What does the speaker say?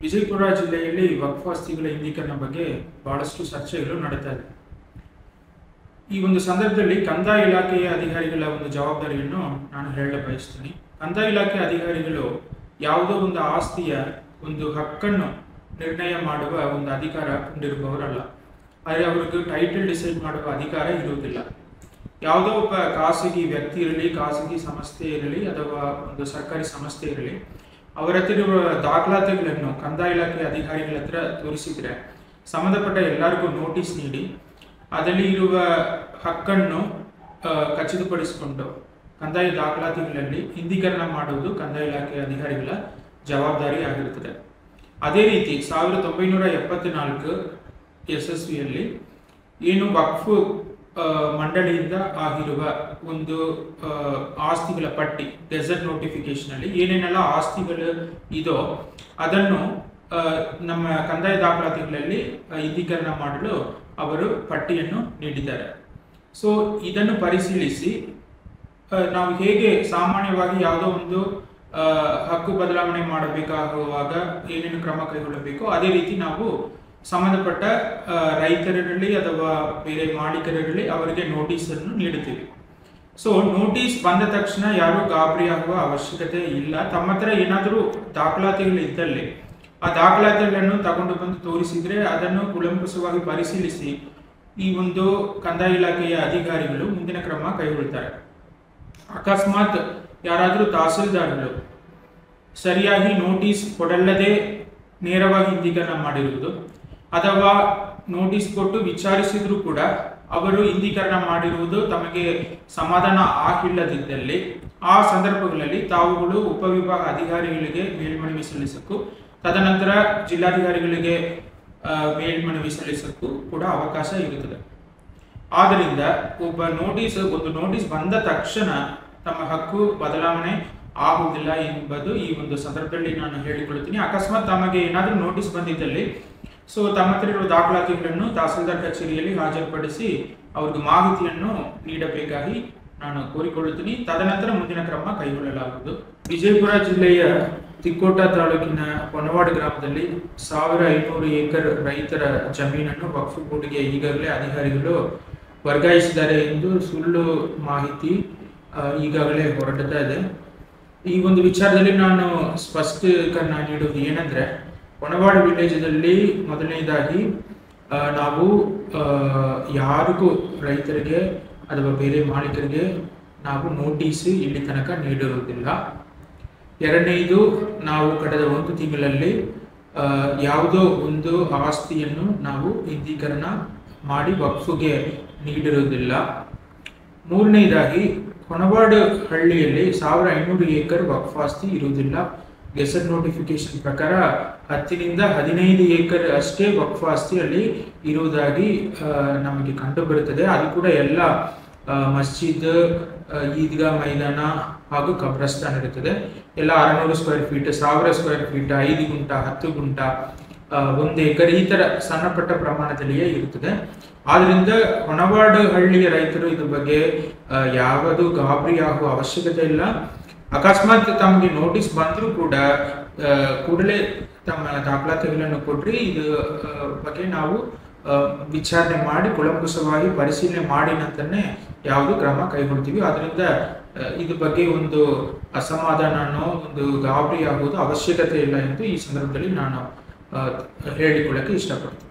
ವಿಜಯಪುರ ಜಿಲ್ಲೆಯಲ್ಲಿ ವಕ್ಫ್ ಆಸ್ತಿಗಳ ಹಿಂದೀಕರಣ ಬಗ್ಗೆ ಬಹಳಷ್ಟು ಚರ್ಚೆಗಳು ನಡೀತಾ ಇದೆ ಈ ಒಂದು ಸಂದರ್ಭದಲ್ಲಿ ಕಂದಾಯ ಇಲಾಖೆಯ ಅಧಿಕಾರಿಗಳ ಒಂದು ಜವಾಬ್ದಾರಿಯನ್ನು ನಾನು ಹೇಳಲು ಬಯಸ್ತೀನಿ ಕಂದಾಯ ಇಲಾಖೆ ಅಧಿಕಾರಿಗಳು ಯಾವುದೋ ಒಂದು ಆಸ್ತಿಯ ಒಂದು ಹಕ್ಕನ್ನು ನಿರ್ಣಯ ಮಾಡುವ ಒಂದು ಅಧಿಕಾರ ಹೊಂದಿರುವವರಲ್ಲ ಆದರೆ ಅವರಿಗೆ ಟೈಟಲ್ ಡಿಸೈಡ್ ಮಾಡುವ ಅಧಿಕಾರ ಇರುವುದಿಲ್ಲ ಯಾವುದೋ ಒಬ್ಬ ಖಾಸಗಿ ವ್ಯಕ್ತಿ ಇರಲಿ ಖಾಸಗಿ ಸಂಸ್ಥೆ ಇರಲಿ ಅಥವಾ ಒಂದು ಸರ್ಕಾರಿ ಸಂಸ್ಥೆ ಇರಲಿ ಅವರ ಹತ್ರ ಇರುವ ದಾಖಲಾತಿಗಳನ್ನು ಕಂದಾಯ ಇಲಾಖೆ ಅಧಿಕಾರಿಗಳ ಹತ್ರ ತೋರಿಸಿದ್ರೆ ಸಂಬಂಧಪಟ್ಟ ಎಲ್ಲರಿಗೂ ನೋಟಿಸ್ ನೀಡಿ ಅದರಲ್ಲಿ ಇರುವ ಹಕ್ಕನ್ನು ಆ, ಖಚಿತಪಡಿಸಿಕೊಂಡು ಕಂದಾಯ ದಾಖಲಾತಿಗಳಲ್ಲಿ ಹಿಂದೀಕರಣ ಮಾಡುವುದು ಕಂದಾಯ ಇಲಾಖೆ ಅಧಿಕಾರಿಗಳ ಜವಾಬ್ದಾರಿ ಆಗಿರುತ್ತದೆ ಅದೇ ರೀತಿ ಸಾವಿರದ ಒಂಬೈನೂರ ಎಪ್ಪತ್ನಾಲ್ಕು ಯಶಸ್ವಿಯಲ್ಲಿ ಏನು ವಕ್ಫ್ ಆ, ಮಂಡಳಿಯಿಂದ ಆಗಿರುವ ಒಂದು ಆ, ಆಸ್ತಿಗಳ ಪಟ್ಟಿ ಡೆಸರ್ಟ್ ನೋಟಿಫಿಕೇಶನ್ ಅಲ್ಲಿ ಏನೇನೆಲ್ಲ ಆಸ್ತಿಗಳು ಇದೋ ಅದನ್ನು ಆ, ನಮ್ಮ ಕಂದಾಯ ದಾಖಲಾತಿಗಳಲ್ಲಿ ಆ, ಹಿಂದೀಕರಣ ಮಾಡಲು ಅವರು ಪಟ್ಟಿಯನ್ನು ನೀಡಿದ್ದಾರೆ ಸೊ ಇದನ್ನು ಪರಿಶೀಲಿಸಿ ಆ, ನಾವು ಹೇಗೆ ಸಾಮಾನ್ಯವಾಗಿ ಯಾವುದೋ ಒಂದು ಆ, ಹಕ್ಕು ಬದಲಾವಣೆ ಮಾಡಬೇಕಾಗುವಾಗ ಏನೇನು ಕ್ರಮ ಕೈಗೊಳ್ಳಬೇಕು ಅದೇ ರೀತಿ ನಾವು ಸಂಬಂಧಪಟ್ಟ ಆ, ರೈತರಿರಲಿ ಅಥವಾ ಬೇರೆ ಮಾಲೀಕರಿರಲಿ ಅವರಿಗೆ ನೋಟಿಸ್ ಅನ್ನು ನೀಡುತ್ತೀವಿ ಸೊ ನೋಟಿಸ್ ಬಂದ ತಕ್ಷಣ ಯಾರು ಗಾಬರಿ ಆಗುವ ಅವಶ್ಯಕತೆ ಇಲ್ಲ ತಮ್ಮ ಹತ್ರ ಏನಾದರೂ ದಾಖಲಾತಿಗಳು ಇದ್ದಲ್ಲಿ ಆ ದಾಖಲಾತಿಗಳನ್ನು ತಗೊಂಡು ಬಂದು ತೋರಿಸಿದ್ರೆ ಅದನ್ನು ಕುಲಂಕುಷವಾಗಿ ಪರಿಶೀಲಿಸಿ ಈ ಒಂದು ಕಂದಾಯ ಇಲಾಖೆಯ ಅಧಿಕಾರಿಗಳು ಮುಂದಿನ ಕ್ರಮ ಕೈಗೊಳ್ಳುತ್ತಾರೆ ಅಕಸ್ಮಾತ್ ಯಾರಾದರೂ ತಹಸೀಲ್ದಾರರು ಸರಿಯಾಗಿ ನೋಟಿಸ್ ಕೊಡಲ್ಲದೆ ನೇರವಾಗಿ ಹಿಂದೀಕರಣ ಮಾಡಿರುವುದು ಅಥವಾ ನೋಟಿಸ್ ಕೊಟ್ಟು ವಿಚಾರಿಸಿದ್ರು ಕೂಡ ಅವರು ಹಿಂದೀಕರಣ ಮಾಡಿರುವುದು ತಮಗೆ ಸಮಾಧಾನ ಆಗಿಲ್ಲದಿದ್ದಲ್ಲಿ ಆ ಸಂದರ್ಭಗಳಲ್ಲಿ ತಾವುಗಳು ಉಪವಿಭಾಗ ಅಧಿಕಾರಿಗಳಿಗೆ ಮೇಲ್ಮನವಿ ಸಲ್ಲಿಸಕ್ಕೂ ತದನಂತರ ಜಿಲ್ಲಾಧಿಕಾರಿಗಳಿಗೆ ಆ, ಮೇಲ್ಮನವಿ ಸಲ್ಲಿಸಕ್ಕೂ ಕೂಡ ಅವಕಾಶ ಇರುತ್ತದೆ ಆದ್ದರಿಂದ ಒಬ್ಬ ನೋಟಿಸ್ ಒಂದು ನೋಟಿಸ್ ಬಂದ ತಕ್ಷಣ ತಮ್ಮ ಹಕ್ಕು ಬದಲಾವಣೆ ಆಗುವುದಿಲ್ಲ ಎಂಬುದು ಈ ಒಂದು ಸಂದರ್ಭದಲ್ಲಿ ನಾನು ಹೇಳಿಕೊಳ್ಳುತ್ತೀನಿ ಅಕಸ್ಮಾತ್ ತಮಗೆ ಏನಾದರೂ ನೋಟಿಸ್ ಬಂದಿದ್ದಲ್ಲಿ ಸೊ ತಮ್ಮ ಹತ್ರ ಇರುವ ದಾಖಲಾತಿಗಳನ್ನು ತಹಸೀಲ್ದಾರ್ ಕಚೇರಿಯಲ್ಲಿ ಹಾಜರುಪಡಿಸಿ ಅವ್ರಿಗೆ ಮಾಹಿತಿಯನ್ನು ನೀಡಬೇಕಾಗಿ ನಾನು ಕೋರಿಕೊಳ್ಳುತ್ತೀನಿ ತದನಂತರ ಮುಂದಿನ ಕ್ರಮ ಕೈಗೊಳ್ಳಲಾಗುವುದು ವಿಜಯಪುರ ಜಿಲ್ಲೆಯ ತಿಕೋಟ ತಾಲೂಕಿನ ಹೊನವಾಡ ಗ್ರಾಮದಲ್ಲಿ ಸಾವಿರ ಐನೂರು ಏಕರ್ ರೈತರ ಜಮೀನನ್ನು ವಕ್ಫ್ ಬೋರ್ಡ್ಗೆ ಈಗಾಗಲೇ ಅಧಿಕಾರಿಗಳು ವರ್ಗಾಯಿಸಿದ್ದಾರೆ ಎಂದು ಸುಳ್ಳು ಮಾಹಿತಿ ಆ, ಈಗಾಗಲೇ ಹೊರಡ್ತಾ ಇದೆ ಈ ಒಂದು ವಿಚಾರದಲ್ಲಿ ನಾನು ಸ್ಪಷ್ಟೀಕರಣ ನೀಡುವುದು ಏನಂದ್ರೆ ಹೊನವಾಡ ವಿಲೇಜದಲ್ಲಿ ಮೊದಲನೇದಾಗಿ ಆ, ನಾವು ಆ, ಯಾರಿಗೂ ರೈತರಿಗೆ ಅಥವಾ ಬೇರೆ ಮಾಲೀಕರಿಗೆ ನಾವು ನೋಟಿಸ್ ಇಲ್ಲಿ ತನಕ ನೀಡಿರುವುದಿಲ್ಲ ಎರಡನೇದು ನಾವು ಕಳೆದ ಒಂದು ತಿಂಗಳಲ್ಲಿ ಆ, ಯಾವುದೋ ಒಂದು ಆಸ್ತಿಯನ್ನು ನಾವು ಹಿಂದೀಕರಣ ಮಾಡಿ ವಕ್ಫುಗೆ ನೀಡಿರುವುದಿಲ್ಲ ಮೂರನೇದಾಗಿ ಹೊನವಾಡು ಹಳ್ಳಿಯಲ್ಲಿ ಸಾವಿರ ಐನೂರು ಏಕರ್ ವಕ್ಫ್ ಆಸ್ತಿ ಇರುವುದಿಲ್ಲ ಗೆಸೆಟ್ ನೋಟಿಫಿಕೇಶನ್ ಪ್ರಕಾರ ಹತ್ತಿನಿಂದ ಹದಿನೈದು ಏಕರ್ ಅಷ್ಟೇ ವಕ್ಫ್ ಆಸ್ತಿ ಅಲ್ಲಿ ಇರುವುದಾಗಿ ಆ, ನಮಗೆ ಕಂಡು ಬರುತ್ತದೆ ಅದು ಕೂಡ ಎಲ್ಲ ಆ, ಮಸ್ಜಿದ್ ಆ, ಈದ್ಗಾ ಮೈದಾನ ಹಾಗೂ ಕಬ್ರಸ್ತಾನ್ ಇರುತ್ತದೆ ಎಲ್ಲ ಆರುನೂರು ಸ್ಕ್ವೇರ್ ಫೀಟ್ ಸಾವಿರ ಸ್ಕ್ವೇರ್ ಫೀಟ್ ಐದು ಗುಂಟ ಹತ್ತು ಗುಂಟ ಆ, ಒಂದು ಎಕರೆ ಈ ತರ ಸಣ್ಣ ಪಟ್ಟ ಪ್ರಮಾಣದಲ್ಲಿಯೇ ಇರುತ್ತದೆ ಆದ್ರಿಂದ ಹೊನವಾಡು ಹಳ್ಳಿಯ ರೈತರು ಇದ್ರ ಬಗ್ಗೆ ಆ, ಯಾವುದು ಗಾಬರಿ ಆಗುವ ಅವಶ್ಯಕತೆ ಇಲ್ಲ ಅಕಸ್ಮಾತ್ ತಮಗೆ ನೋಟಿಸ್ ಬಂದರೂ ಕೂಡ ಆ, ಕೂಡಲೇ ತಮ್ಮ ದಾಖಲಾತಿಗಳನ್ನು ಕೊಡ್ರಿ ಇದು ಆ, ಬಗ್ಗೆ ನಾವು ಆ, ವಿಚಾರಣೆ ಮಾಡಿ ಕುಲಂಕುಷವಾಗಿ ಪರಿಶೀಲನೆ ಮಾಡಿ ನಂತರನೇ ಯಾವುದು ಕ್ರಮ ಕೈಗೊಳ್ತೀವಿ ಅದರಿಂದ ಆ, ಇದ್ರ ಬಗ್ಗೆ ಒಂದು ಅಸಮಾಧಾನನೋ ಒಂದು ಗಾಬರಿ ಆಗುವುದು ಅವಶ್ಯಕತೆ ಇಲ್ಲ ಎಂದು ಈ ಸಂದರ್ಭದಲ್ಲಿ ನಾನು ಆ, ಹೇಳಿಕೊಳ್ಳಕ್ಕೆ ಇಷ್ಟಪಡ್ತೀನಿ